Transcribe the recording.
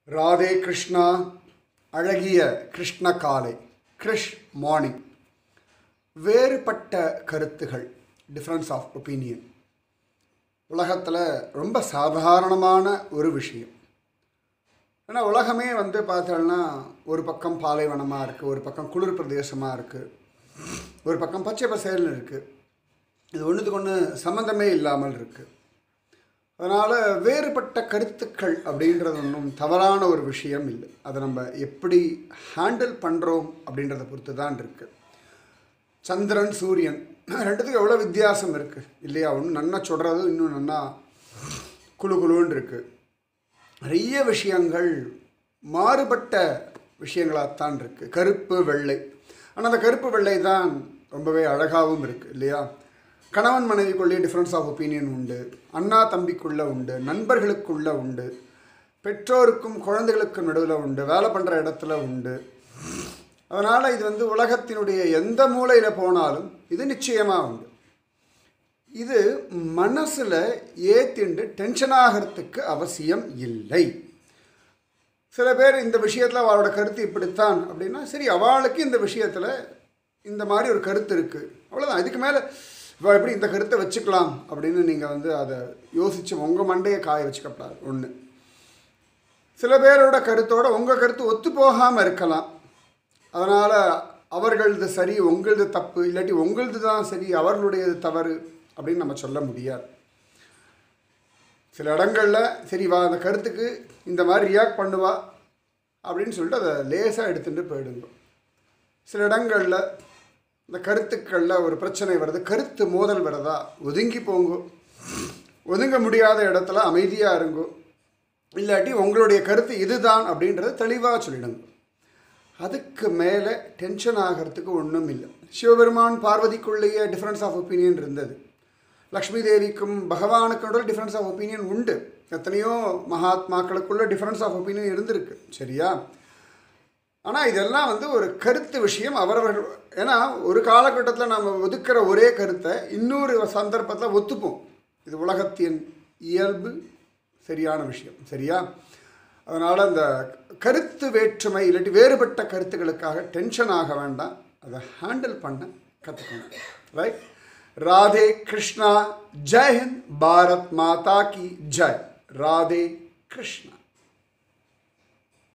ராதே கிருஷ்ணா அழகிய கிருஷ்ண காலை கிருஷ் மார்னிங் வேறுபட்ட கருத்துகள் டிஃப்ரென்ஸ் ஆஃப் ஒப்பீனியன் உலகத்தில் ரொம்ப சாதாரணமான ஒரு விஷயம் ஏன்னா உலகமே வந்து பார்த்தோம்னா ஒரு பக்கம் பாலைவனமாக இருக்குது ஒரு பக்கம் குளிர் பிரதேசமாக இருக்குது ஒரு பக்கம் பச்சை பசேல்னு இருக்குது இது ஒன்றுத்துக்கு ஒன்று சம்மந்தமே இல்லாமல் இருக்குது அதனால் வேறுபட்ட கருத்துக்கள் அப்படின்றது ஒன்றும் தவறான ஒரு விஷயம் இல்லை அதை நம்ம எப்படி ஹேண்டில் பண்ணுறோம் அப்படின்றத பொறுத்து தான் இருக்குது சந்திரன் சூரியன் ரெண்டுத்துக்கும் எவ்வளோ வித்தியாசம் இருக்குது இல்லையா ஒன்று நன்னா சொல்கிறது இன்னும் நன்னா குழு குழுன்னு இருக்குது நிறைய விஷயங்கள் மாறுபட்ட விஷயங்களாகத்தான் இருக்குது கருப்பு வெள்ளை ஆனால் அந்த கருப்பு வெள்ளை தான் ரொம்பவே அழகாகவும் இருக்குது இல்லையா கணவன் மனைவிக்குள்ளே டிஃப்ரென்ஸ் ஆஃப் ஒப்பீனியன் உண்டு அண்ணா தம்பிக்குள்ளே உண்டு நண்பர்களுக்குள்ளே உண்டு பெற்றோருக்கும் குழந்தைகளுக்கும் நடுவில் உண்டு வேலை பண்ணுற இடத்துல உண்டு அதனால் இது வந்து உலகத்தினுடைய எந்த மூலையில் போனாலும் இது நிச்சயமாக உண்டு இது மனசில் ஏத்திண்டு டென்ஷன் ஆகிறதுக்கு அவசியம் இல்லை சில பேர் இந்த விஷயத்தில் அவளோட கருத்து இப்படித்தான் அப்படின்னா சரி அவளுக்கு இந்த விஷயத்தில் இந்த மாதிரி ஒரு கருத்து இருக்குது அவ்வளோதான் இதுக்கு மேலே இவ எப்படி இந்த கருத்தை வச்சுக்கலாம் அப்படின்னு நீங்கள் வந்து அதை யோசித்து உங்கள் மண்டையை காய வச்சுக்கப்படாது ஒன்று சில பேரோட கருத்தோட உங்கள் கருத்து ஒத்து போகாமல் இருக்கலாம் அதனால் அவர்களது சரி உங்களது தப்பு இல்லாட்டி உங்களது தான் சரி அவர்களுடையது தவறு அப்படின்னு நம்ம சொல்ல முடியாது சில இடங்களில் சரி வா அந்த கருத்துக்கு இந்த மாதிரி ரியாக்ட் பண்ணுவா அப்படின்னு சொல்லிட்டு அதை லேசாக எடுத்துகிட்டு போயிடுங்க சில இடங்களில் இந்த கருத்துக்களில் ஒரு பிரச்சனை வருது கருத்து மோதல் வருதா ஒதுங்கி போங்கோ ஒதுங்க முடியாத இடத்துல அமைதியாக இருங்கோ இல்லாட்டி உங்களுடைய கருத்து இதுதான் அப்படின்றத தெளிவாக சொல்லிடுங்க அதுக்கு மேலே டென்ஷன் ஆகிறதுக்கு ஒன்றும் இல்லை சிவபெருமான் பார்வதிக்குள்ளேயே டிஃப்ரென்ஸ் ஆஃப் ஒப்பீனியன் இருந்தது லக்ஷ்மி தேவிக்கும் பகவானுக்கும் டிஃப்ரென்ஸ் ஆஃப் ஒப்பீனியன் உண்டு எத்தனையோ மகாத்மாக்களுக்குள்ள டிஃப்ரென்ஸ் ஆஃப் ஒப்பீனியன் இருந்திருக்கு சரியா ஆனால் இதெல்லாம் வந்து ஒரு கருத்து விஷயம் அவரவர்கள் ஏன்னா ஒரு காலகட்டத்தில் நம்ம ஒதுக்கிற ஒரே கருத்தை இன்னொரு சந்தர்ப்பத்தில் ஒத்துப்போம் இது உலகத்தின் இயல்பு சரியான விஷயம் சரியா அதனால் அந்த கருத்து வேற்றுமை இல்லாட்டி வேறுபட்ட கருத்துக்களுக்காக டென்ஷன் ஆக வேண்டாம் அதை ஹேண்டில் பண்ண கற்றுக்கணும் ரைட் ராதே கிருஷ்ணா ஜெய் ஹிந்த் பாரத் மாதா கி ஜெய் ராதே கிருஷ்ணா